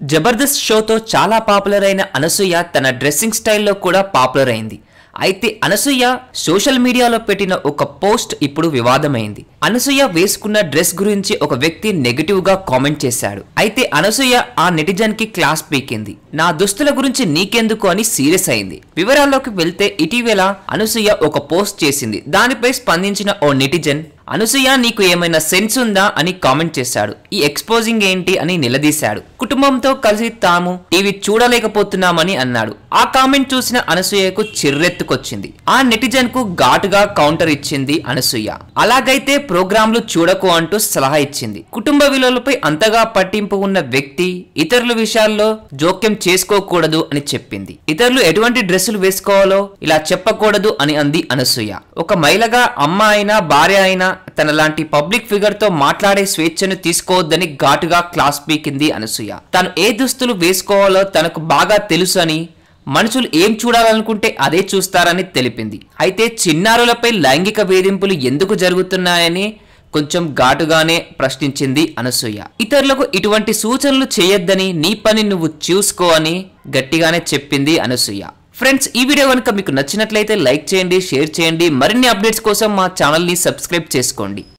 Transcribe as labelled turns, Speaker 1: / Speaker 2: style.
Speaker 1: జబర్దస్త్ షోతో చాలా పాపులర్ అయిన అనసూయ తన డ్రెస్సింగ్ స్టైల్లో కూడా పాపులర్ అయింది అయితే అనసూయ సోషల్ మీడియాలో పెట్టిన ఒక పోస్ట్ ఇప్పుడు వివాదమైంది అనసూయ వేసుకున్న డ్రెస్ గురించి ఒక వ్యక్తి నెగటివ్ గా కామెంట్ చేశాడు అయితే అనసూయ ఆ నెటిజన్ కి క్లాస్ పీకింది నా దుస్తుల గురించి నీకెందుకు అని సీరియస్ అయింది వివరాల్లోకి వెళ్తే ఇటీవల అనసూయ ఒక పోస్ట్ చేసింది దానిపై స్పందించిన ఓ నెటిజన్ అనసూయ నీకు ఏమైనా సెన్స్ ఉందా అని కామెంట్ చేశాడు ఈ ఎక్స్పోజింగ్ ఏంటి అని నిలదీశాడు కుటుంబంతో కలిసి తాము టీవీ చూడలేకపోతున్నామని అన్నాడు ఆ కామెంట్ చూసిన అనసూయకు చిర్రెత్తుకొచ్చింది ఆ నెటిజన్ కు ఘాటుగా కౌంటర్ ఇచ్చింది అనసూయ అలాగైతే ప్రోగ్రాంలు చూడకు అంటూ సలహా ఇచ్చింది కుటుంబ విలువలపై అంతగా పట్టింపు ఉన్న వ్యక్తి ఇతరుల విషయాల్లో జోక్యం చేసుకోకూడదు అని చెప్పింది ఇతరులు ఎటువంటి డ్రెస్సులు వేసుకోవాలో ఇలా చెప్పకూడదు అని అంది అనసూయ ఒక మహిళగా అమ్మ అయినా భార్య అయినా తన లాంటి పబ్లిక్ ఫిగర్ తో మాట్లాడే స్వేచ్ఛను తీసుకోవద్దని ఘాటుగా క్లాస్ పీకింది అనసూయ తాను ఏ దుస్తులు వేసుకోవాలో తనకు బాగా తెలుసు అని మనుషులు ఏం చూడాలనుకుంటే అదే చూస్తారని తెలిపింది అయితే చిన్నారులపై లైంగిక వేధింపులు ఎందుకు జరుగుతున్నాయని కొంచెం ఘాటుగానే ప్రశ్నించింది అనసూయ ఇతరులకు ఇటువంటి సూచనలు చేయొద్దని నీ పని నువ్వు చూసుకో అని గట్టిగానే చెప్పింది అనసూయ ఫ్రెండ్స్ ఈ వీడియో కనుక మీకు నచ్చినట్లయితే లైక్ చేయండి షేర్ చేయండి మరిన్ని అప్డేట్స్ కోసం మా ఛానల్ని సబ్స్క్రైబ్ చేసుకోండి